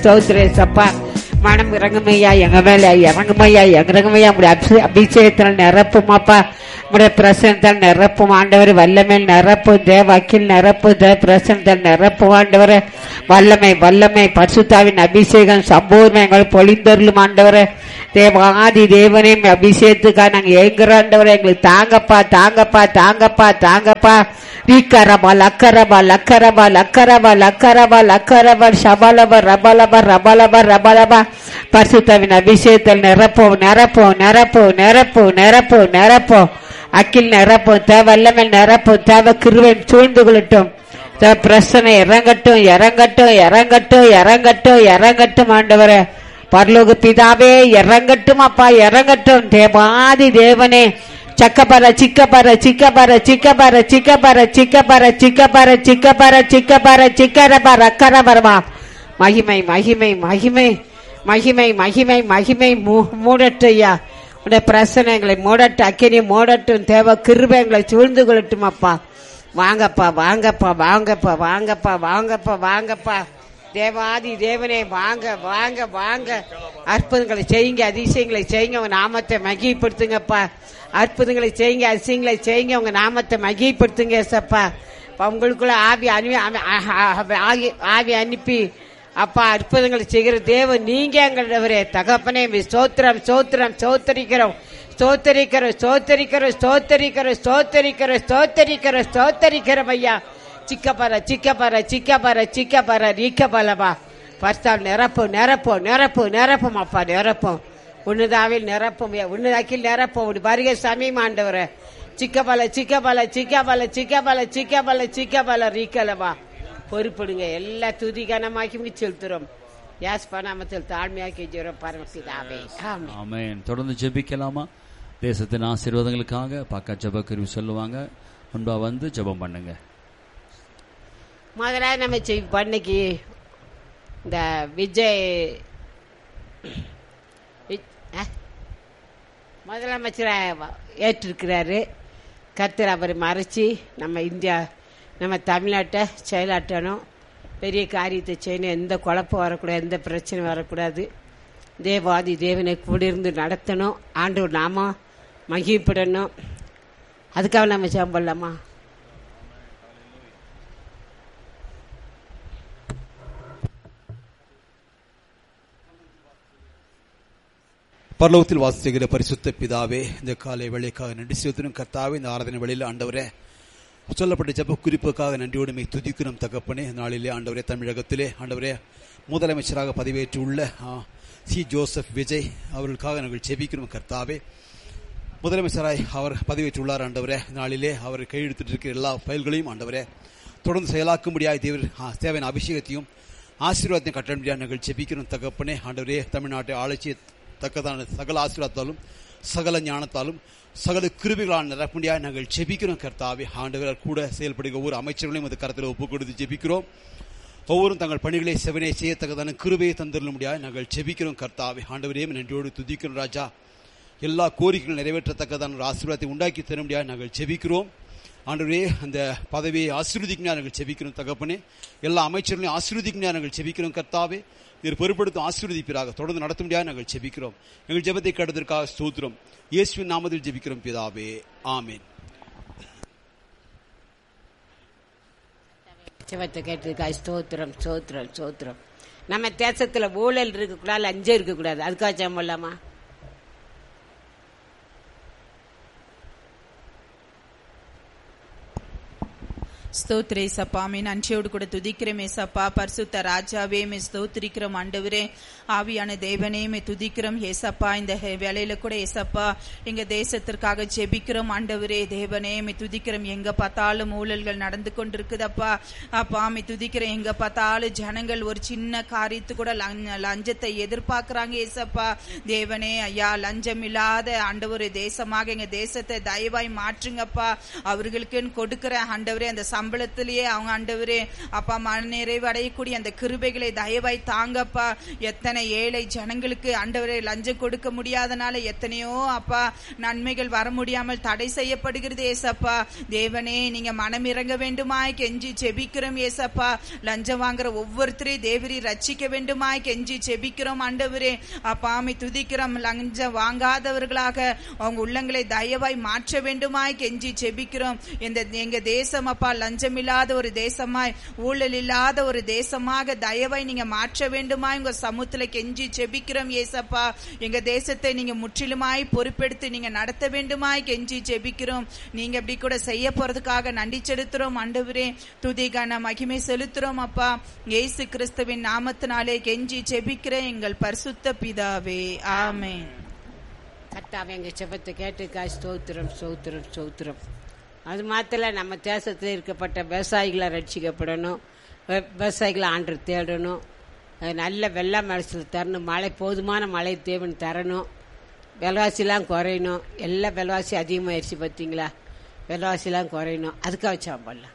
ஸ்தோத்திரம் சப்பா மனம் இறங்குமையா எங்க மேல இறங்குமையா இறங்குமையா உங்களுடைய அபிஷே- அபிஷேகத்தில் நிரப்புமாப்பா உங்களுடைய பிரசனத்தால் நிரப்பும் ஆண்டவர் வல்லமையில் நிரப்பும் தேவ அக்கில் நிரப்பும் தேவ பிரசனத்தால் நிரப்பும் ஆண்டவரே வல்லமை வல்லமை பரிசுத்தாவின் அபிஷேகம் சம்பூர்ணம் எங்களுக்கு பொழிந்தருளும் ஆண்டவரே தேவாதி தேவனையும் அபிஷேகத்துக்காக நாங்க ஏங்குறோம் ஆண்டவரே எங்களுக்கு தாங்கப்பா தாங்கப்பா தாங்கப்பா தாங்கப்பா ரீக்கரபா லக்கரபா லக்கரபா லக்கரபா லக்கரபா லக்கரபா ஷபலபா ரபலபா ரபலபா ரபலபா பரிசுத்தாவின் அபிஷேகத்தில் நிரப்போம் நிரப்போம் நிரப்போம் நிரப்போம் நிரப்போம் நிரப்போம் அக்கில் நிரப்போம் தேவை வல்லமையில் நிரப்போம் தேவை கிருவன் சூழ்ந்து கொள்ளட்டும் தேவ பிரச்சனை இறங்கட்டும் இறங்கட்டும் இறங்கட்டும் இறங்கட்டும் இறங்கட்டும் ஆண்டவரே பரலோக பிதாவே இறங்கட்டும் அப்பா இறங்கட்டும் தேவாதி தேவனே சக்கபர சிக்கபர சிக்கபர சிக்கபர சிக்கபர சிக்கபர சிக்கபர சிக்கபர சிக்கபர சிக்கரபர அக்கரபரமா மகிமை மகிமை மகிமை மகிமை மகிமை மகிமை மூ- மூடட்டும் ஐயா உடைய பிரசனங்களை மூடட்டும் அக்கினி மூடட்டும் தேவ கிருபை எங்களை சூழ்ந்து கொள்ளட்டும் அப்பா வாங்கப்பா வாங்கப்பா வாங்கப்பா வாங்கப்பா வாங்கப்பா வாங்கப்பா தேவாதி தேவனே வாங்க வாங்க வாங்க அற்புதங்களை செய்யுங்க அதிசயங்களை செய்யுங்க உங்க நாமத்தை மகிழ்படுத்துங்கப்பா அற்புதங்களை செய்யுங்க அதிசயங்களை செய்யுங்க உங்க நாமத்தை மகிழ்படுத்துங்க ஏசப்பா அப்ப உங்களுக்குள்ள ஆவி அனுப்பி ஆவி- ஆ- ஆவி- ஆவி அனுப்பி அப்பா அற்புதங்களை செய்கிற தேவன் நீங்க எங்களவரே தகப்பனே உம்மை ஸ்தோத்திரம் ஸ்தோத்திரம் ஸ்தோத்தரிக்கிறோம் ஸ்தோத்தரிக்கிறோம் ஸ்தோத்தரிக்கிறோம் ஸ்தோத்தரிக்கிறோம் ஸ்தோத்தரிக்கிறோம் ஸ்தோத்தரிக்கிறோம் ஸ்தோத்தரிக்கிறோம் ஐயா சிக்கப்பர சிக்கப்பர சிக்கப்பர சிக்கப்பர ரீக்கபலமா பர்த்தால் நிரப்பும் நிரப்பும் நிரப்பும் நிரப்பும் அப்பா நிரப்பும் உன்னதாவில் நிரப்பும் உன்னதாக்கில் நிரப்பும் உன் வருகை சமீம் ஆண்டவரே சிக்கபல சிக்கபல சிக்கபல சிக்கபல சிக்கபல சிக்கபல ரீக்கலமா பொறுப்படுங்க எல்லா துதி கனமாக்கி செலுத்துறோம் யாஸ் பணாமத்தில் தாழ்மையாக்கி ஜீரோ பரமபிதாவே ஆமென் ஆமென் தொடர்ந்து ஜெபிக்கலாமா தேசத்தின் ஆசீர்வாதங்களுக்காக பாக்கா ஜெப கருவி சொல்லுவாங்க முன்பா வந்து ஜெபம் பண்ணுங்க முதல்ல நம்ம செய் பண்ணைக்கு இந்த விஜய் வி- அ? முதலமைச்சரை வ- ஏற்றிருக்கிறாரு கர்த்தர் அவரை மறைச்சி நம்ம இந்தியா நம்ம தமிழ்நாட்டை செயலாற்றணும் பெரிய காரியத்தை செய்யணும் எந்த குழப்பம் வரக்கூடாது எந்த பிரச்சனை வரக்கூடாது தேவாதி தேவனை கூட இருந்து நடத்தணும் ஆண்டவர் நாம மகிழ்ப்படணும் அதுக்காக நம்ம ஜெபம் பண்ணலாமா பரலோகத்தில் வாசிக்கிற பரிசுத்த பிதாவே இந்த காலை வேலைக்காக நன்றி செலுத்தினும் கர்த்தாவே இந்த ஆராதனை வேளையில் ஆண்டவரே சொல்லப்பட்ட ஜெப குறிப்புக்காக நன்றியோடுமை துதிக்கிறோம் தகப்பனே இந்த நாளிலே ஆண்டவரே தமிழகத்திலே ஆண்டவரே முதலமைச்சராக பதவியேற்றுள்ள ஆ, சி ஜோசப் விஜய் அவர்களுக்காக நாங்கள் ஜெபிக்கிறோம் கர்த்தாவே முதலமைச்சராய் அவர் பதவியேற்றுள்ளார் ஆண்டவரே இந்த நாளிலே அவர் கையெழுத்திட்டு இருக்கிற எல்லா ஃபைல்களையும் ஆண்டவரே தொடர்ந்து செயலாக்கும்படியாய் தேவர் ஆ, தேவையான அபிஷேகத்தையும் ஆசீர்வாதத்தையும் கட்டணம் நாங்கள் ஜெபிக்கிறோம் தகப்பனே ஆண்டவரே தமிழ்நாட்டை ஆட்சியை தக்கதான சகல ஆசீர்வாதத்தாலும் சகல ஞானத்தாலும் சகல கிருபிகளால் நிரப்படியாக நாங்கள் ஜெபிக்கிறோம் கர்த்தாவே ஆண்டவர் கூட செயல்படுகிற ஒவ்வொரு அமைச்சர்களையும் அது கருத்தில் ஒப்பு கொடுத்து ஜெபிக்கிறோம் ஒவ்வொருவரும் தங்கள் பணிகளை செவனே செய்யத்தக்கதான கிருபையை தந்துள்ள முடியாது நாங்கள் ஜெபிக்கிறோம் கர்த்தாவே ஆண்டவரே நன்றியோடு துதிக்கிறோம் ராஜா எல்லா கோரிக்கைகளும் நிறைவேற்றத்தக்கதான ஒரு ஆசீர்வாதத்தை உண்டாக்கி தர முடியாது நாங்கள் ஜெபிக்கிறோம் ஆண்டவரே அந்த பதவியை ஆசீர்வதிக்கணும் நாங்கள் ஜெபிக்கிறோம் தகப்பனே எல்லா அமைச்சர்களையும் ஆசீர்வதிக்கணும் நாங்கள் ஜெபிக்கிறோம் கர்த்தாவே நீர் பொறுப்படுத்தும் ஆசீர்வதிப்பீராக தொடர்ந்து நடத்த முடியாது நாங்கள் ஜெபிக்கிறோம் எங்கள் ஜெபத்தை கடதற்காக ஸ்தோத்திரம் இயேசுவின் நாமத்தில் ஜெபிக்கிறோம் பிதாவே ஆமென் சிவத்தை கேட்டதுக்காக ஸ்தோத்திரம் ஸ்தோத்திரம் ஸ்தோத்திரம் நம்ம தேசத்துல ஊழல் இருக்கக்கூடாது லஞ்சம் இருக்கக்கூடாது அதுக்காக ஜெபம் பண்ணலாமா ஸ்தோத்திரே சப்பா மீன் அன்றையோடு கூட துதிக்கிறோமே சப்பா பரிசுத்த ராஜாவே மே ஸ்தோத்திரிக்கிறோம் ஆண்டவரே ஆவியான தேவனே மே துதிக்கிறோம் ஏசப்பா இந்த ஹே- வேலையில கூட ஏசப்பா எங்க தேசத்திற்காக ஜெபிக்கிறோம் ஆண்டவரே தேவனே மே துதிக்கிறோம் எங்க பார்த்தாலும் ஊழல்கள் நடந்து கொண்டிருக்குதப்பா அப்பா மே துதிக்கிறோம் எங்க பார்த்தாலும் ஜனங்கள் ஒரு சின்ன காரியத்து கூட லஞ்ச- லஞ்சத்தை எதிர்பார்க்கறாங்க ஏசப்பா தேவனே ஐயா லஞ்சம் இல்லாத ஆண்டவரே தேசமாக எங்க தேசத்தை தயவாய் மாற்றுங்கப்பா அவர்களுக்கு கொடுக்கிற ஆண்டவரே அந்த சம்பளத்திலேயே அவங்க ஆண்டவரே அப்பா மன நிறைவு அடையக்கூடிய அந்த கிருபைகளை தயவாய் தாங்கப்பா எத்தனை ஏழை ஜனங்களுக்கு ஆண்டவரே லஞ்சம் கொடுக்க முடியாதனால எத்தனையோ அப்பா நன்மைகள் வர முடியாமல் தடை செய்யப்படுகிறது ஏசப்பா தேவனே நீங்க மனம் இறங்க வேண்டுமாய் கெஞ்சி செபிக்கிறோம் ஏசப்பா லஞ்சம் வாங்குற ஒவ்வொருத்தரையும் தேவரி ரட்சிக்க வேண்டுமாய் கெஞ்சி செபிக்கிறோம் ஆண்டவரே அப்பாமை துதிக்கிறோம் லஞ்சம் வாங்காதவர்களாக அவங்க உள்ளங்களை தயவாய் மாற்ற வேண்டுமாய் கெஞ்சி செபிக்கிறோம் இந்த எங்க தேசம் அப்பா லஞ்சம் இல்லாத ஒரு தேசமாய் ஊழல் இல்லாத ஒரு தேசமாக தயவாய் நீங்க மாற்ற வேண்டுமாய் உங்க சமூகத்துல கெஞ்சி செபிக்கிறோம் ஏசப்பா எங்க தேசத்தை நீங்க முற்றிலுமாய் பொறுப்பெடுத்து நீங்க நடத்த வேண்டுமாய் கெஞ்சி ஜெபிக்கிறோம் நீங்க இப்படி கூட செய்ய போறதுக்காக நன்றி செலுத்துறோம் ஆண்டவரே துதிகான மகிமை செலுத்துறோம் அப்பா இயேசு கிறிஸ்துவின் நாமத்தினாலே கெஞ்சி ஜெபிக்கிற எங்கள் பரிசுத்த பிதாவே ஆமென் கர்த்தாவே எங்க செபத்தை கேட்டுக்கா ஸ்தோத்திரம் ஸ்தோத்திரம் ஸ்தோத்திரம் அது மாத்திரம் நம்ம தேசத்தில் இருக்கப்பட்ட விவசாயிகளை ரட்சிக்கப்படணும் வி- விவசாயிகளை ஆண்டு தேடணும் அஹ் நல்ல வெள்ளம் மனசில் தரணும் மழை போதுமான மழை தேவன் தரணும் விலைவாசிலாம் குறையணும் எல்லா விலைவாசி அதிகமாயிருச்சு பார்த்தீங்களா விலைவாசிலாம் குறையணும் அதுக்காக சாம்பலாம்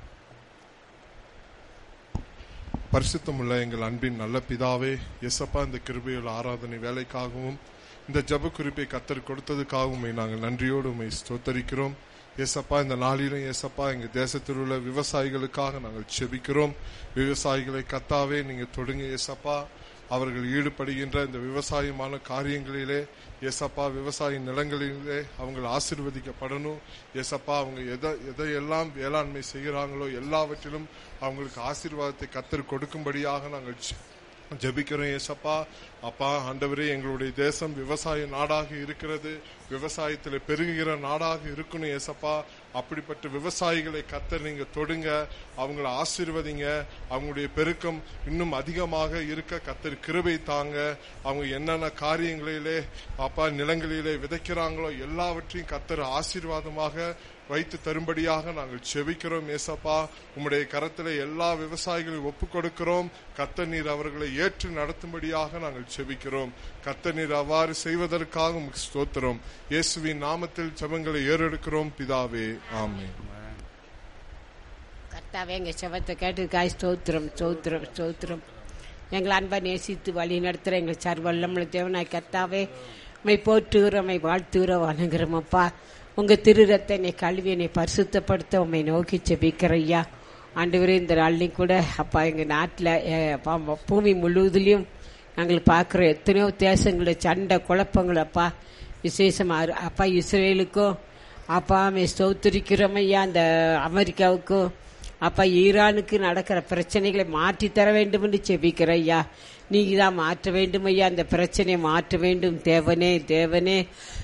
பரிசுத்தமுள்ள எங்கள் அன்பின் நல்ல பிதாவே எசப்பா இந்த கிருபையுள்ள ஆராதனை வேலைக்காகவும் இந்த ஜப குறிப்பை கத்தர் கொடுத்ததுக்காகவும் உம்மை நாங்கள் நன்றியோடு உண்மை ஸ்தோத்தரிக்கிறோம் ஏசப்பா இந்த நாளிலும் ஏசப்பா எங்க தேசத்தில் உள்ள விவசாயிகளுக்காக நாங்கள் செபிக்கிறோம் விவசாயிகளை கத்தாவே நீங்க தொடுங்க ஏசப்பா அவர்கள் ஈடுபடுகின்ற இந்த விவசாயமான காரியங்களிலே ஏசப்பா விவசாய நிலங்களிலே அவங்க ஆசிர்வதிக்கப்படணும் ஏசப்பா அவங்க எதை எதையெல்லாம் வேளாண்மை செய்கிறாங்களோ எல்லாவற்றிலும் அவங்களுக்கு ஆசீர்வாதத்தை கத்தர் கொடுக்கும்படியாக நாங்கள் ஜெ- ஜெபிக்கிறோம் ஏசப்பா அப்பா ஆண்டவரே எங்களுடைய தேசம் விவசாய நாடாக இருக்கிறது விவசாயத்தில் பெருகுகிற நாடாக இருக்கணும் ஏசப்பா அப்படிப்பட்ட விவசாயிகளை கத்தர் நீங்க தொடுங்க அவங்கள ஆசீர்வதிங்க அவங்களுடைய பெருக்கம் இன்னும் அதிகமாக இருக்க கத்தர் கிருபை தாங்க அவங்க என்னென்ன காரியங்களிலே அப்பா நிலங்களிலே விதைக்கிறாங்களோ எல்லாவற்றையும் கத்தர் ஆசீர்வாதமாக வைத்து தரும்படியாக நாங்கள் செபிக்கிறோம் ஏசப்பா உம்முடைய கரத்திலே எல்லா விவசாயிகளையும் ஒப்புக் கொடுக்கிறோம் கத்த நீர் அவர்களை ஏற்று நடத்தும்படியாக நாங்கள் செபிக்கிறோம் கத்த நீர் அவ்வாறு செய்வதற்காக உமக்கு ஸ்தோத்திரம் இயேசுவின் நாமத்தில் ஜெபங்களை ஏறெடுக்கிறோம் பிதாவே ஆமென் கர்த்தாவே எங்கள் செவத்தை கேட்டு காய் ஸ்தோத்திரம் ஸ்தோத்திரம் ஸ்தோத்திரம் எங்களை அன்பை நேசித்து வழி நடத்துகிற எங்கள் சர்வல்லமுள்ள தேவனாய் கர்த்தாவே உம்மை போற்றுகிறோம் உம்மை வாழ்த்துகிறோம் வணங்குறோம் அப்பா உங்கள் திருரத்தை என்னை கழுவி என்னை பரிசுத்தப்படுத்த உம்மை நோக்கி செபிக்கிற ஐயா ஆண்டவரே இந்த நாள்லையும் கூட அப்பா எங்கள் நாட்டில் பூமி முழுவதுலையும் நாங்கள் பார்க்குற எத்தனையோ தேசங்கள சண்டை குழப்பங்கள் அப்பா விசேஷமாக அப்பா இஸ்ரேலுக்கும் அப்பா மே ஸ்தோத்திரிக்கிறோம் ஐயா அந்த அமெரிக்காவுக்கும் அப்பா ஈரானுக்கு நடக்கிற பிரச்சனைகளை மாற்றி தர வேண்டும் என்று செபிக்கிற ஐயா நீங்க தான் மாற்ற வேண்டும் ஐயா அந்த பிரச்சனையை மாற்ற வேண்டும் தேவனே தேவனே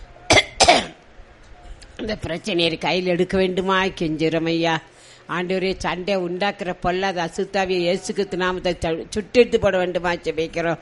அந்த பிரச்சனையை கையில் எடுக்க வேண்டுமா கெஞ்சிரம் ஐயா ஆண்டவரே சண்டை உண்டாக்குற பொல்லாத அசுத்தாவிய இயேசுக்கு நாமத்தை சு- சுட்டெடுத்து போட வேண்டுமா செபிக்கிறோம்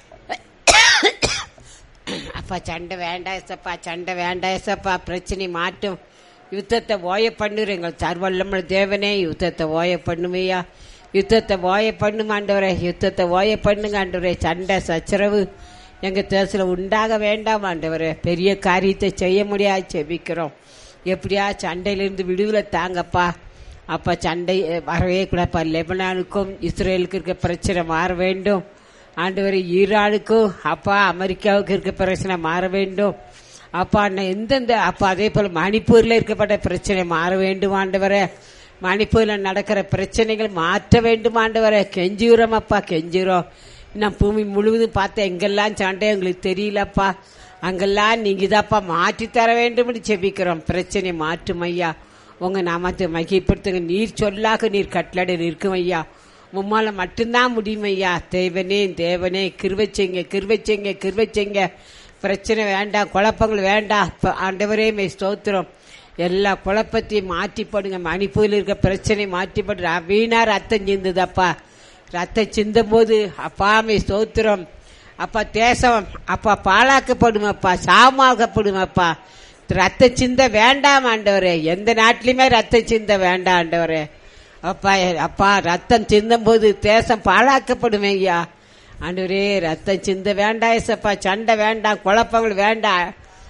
அப்பா சண்டை வேண்டாம் ஏசப்பா சண்டை வேண்டாம் ஏசப்பா பிரச்சனை மாட்டும் யுத்தத்தை ஓய பண்ணுற எங்கள் சர்வல்லம்ம தேவனே யுத்தத்தை ஓய பண்ணுமையா யுத்தத்தை ஓய பண்ணும் ஆண்டவரே யுத்தத்தை ஓய பண்ணுங்க ஆண்டவரே சண்டை சச்சரவு எங்க தேசத்துல உண்டாக வேண்டாம் ஆண்டவரே பெரிய காரியத்தை செய்ய முடியாது செபிக்கிறோம் எப்படியா சண்டையிலிருந்து விடுதலை தாங்கப்பா அப்ப சண்டை அஹ், வரவே கூடாப்பா லெபனானுக்கும் இஸ்ரேலுக்கு இருக்க பிரச்சனை மாற வேண்டும் ஆண்டவரே ஈரானுக்கும் அப்பா அமெரிக்காவுக்கு இருக்க பிரச்சனை மாற வேண்டும் அப்பா நான் எந்தெந்த அப்பா அதே போல மணிப்பூர்ல இருக்கப்பட்ட பிரச்சனை மாற வேண்டும் ஆண்டவரே மணிப்பூர்ல நடக்கிற பிரச்சனைகள் மாற்ற வேண்டும் ஆண்டவரே கெஞ்சுகிறோம் அப்பா கெஞ்சுகிறோம் நான் பூமி முழுவதும் பார்த்தேன் எங்கெல்லாம் சண்டை எங்களுக்கு தெரியலப்பா அங்கெல்லாம் நீங்க இதாப்பா மாற்றி தர வேண்டும்னு செபிக்கிறோம் பிரச்சனை மாற்றும் ஐயா உங்க நாமத்தை மகிப்படுத்துங்க நீர் சொல்லாக நீர் கட்டளை நிற்கும் ஐயா உம்மால மட்டும்தான் முடியும் ஐயா தேவனே தேவனே கிருவச்செங்க கிருவச்செங்க கிருவச்செங்க பிரச்சனை வேண்டாம் குழப்பங்கள் வேண்டாம் ப- ஆண்டவரே மே ஸ்தோத்திரம் எல்லா குழப்பத்தையும் மாற்றி போடுங்க மணிப்பூரில் இருக்க பிரச்சனை மாற்றி போடு வீணா ரத்தம் சிந்துதப்பா ரத்தம் சிந்தும் போது அப்பா மே ஸ்தோத்திரம் அப்பா தேசம் அப்பா பாழாக்கப்படுமப்பா சாமாக்கப்படுமப்பா ரத்த சிந்த வேண்டாம் ஆண்டவரே எந்த நாட்டிலுமே ரத்த சிந்த வேண்டாம் ஆண்டவரே அப்பா அப்பா ரத்தம் சிந்தும் போது தேசம் பாழாக்கப்படுமே ஐயா ஆண்டவரே ரத்தம் சிந்த வேண்டாம் ஏசப்பா சண்டை வேண்டாம் குழப்பங்கள் வேண்டாம்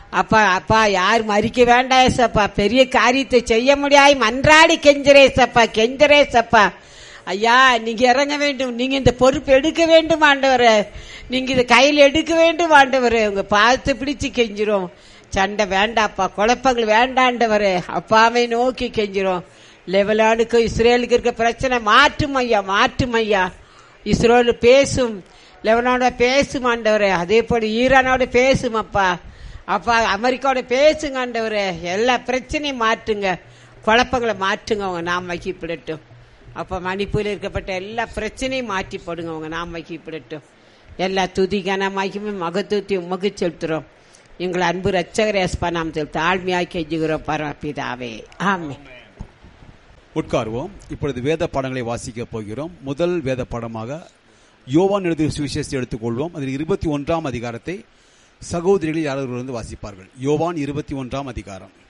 அப்பா அப்பா யார் மறிக்க வேண்டாம் ஏசப்பா பெரிய காரியத்தை செய்ய முடியாய் மன்றாடி கெஞ்சரேசப்பா கெஞ்சரேசப்பா ஐயா நீங்க இறங்க வேண்டும் நீங்க இந்த பொறுப்பு எடுக்க வேண்டும் ஆண்டவரே நீங்க இதை கையில் எடுக்க வேண்டும் ஆண்டவரே உங்க பார்த்து பிடிச்சு கெஞ்சிரும் சண்டை வேண்டாப்பா குழப்பங்கள் வேண்டாண்டவரே அப்பாவை நோக்கி கெஞ்சிரும் லெவலானுக்கும் இஸ்ரேலுக்கு இருக்க பிரச்சனை மாற்றும் ஐயா மாற்றும் ஐயா இஸ்ரோல் பேசும் லெபனானோட பேசும் ஆண்டவரே அதே போல ஈரானோட பேசும் அப்பா அப்பா அமெரிக்காவோட பேசுங்க ஆண்டவரே எல்லா பிரச்சனையும் மாற்றுங்க குழப்பங்களை மாற்றுங்க அவங்க நாம் மகிப்பிடட்டும் அப்ப மணிப்பூரில் இருக்கப்பட்ட எல்லா பிரச்சனையும் மாற்றி போடுங்க அவங்க நாம் மகிப்பிடட்டும் எல்லா துதிக்கான மகிமை மகத்துவத்தையும் உமக்கு செலுத்துறோம் எங்களை அன்பு ரச்சகரே எஸ்பா நாம் தாழ்மையாக்கி கெஞ்சுகிறோம் பரமபிதாவே ஆமே உட்காருவோம் இப்பொழுது வேத பாடங்களை வாசிக்க போகிறோம் முதல் வேத பாடமாக யோவான் எழுதிய சுவிசேஷத்தை எடுத்துக்கொள்வோம் அதில் இருபத்தி ஒன்றாம் அதிகாரத்தை சகோதரிகளில் யாரொருவர் வந்து வாசிப்பார்கள் யோவான் இருபத்தி ஒன்றாம் அதிகாரம்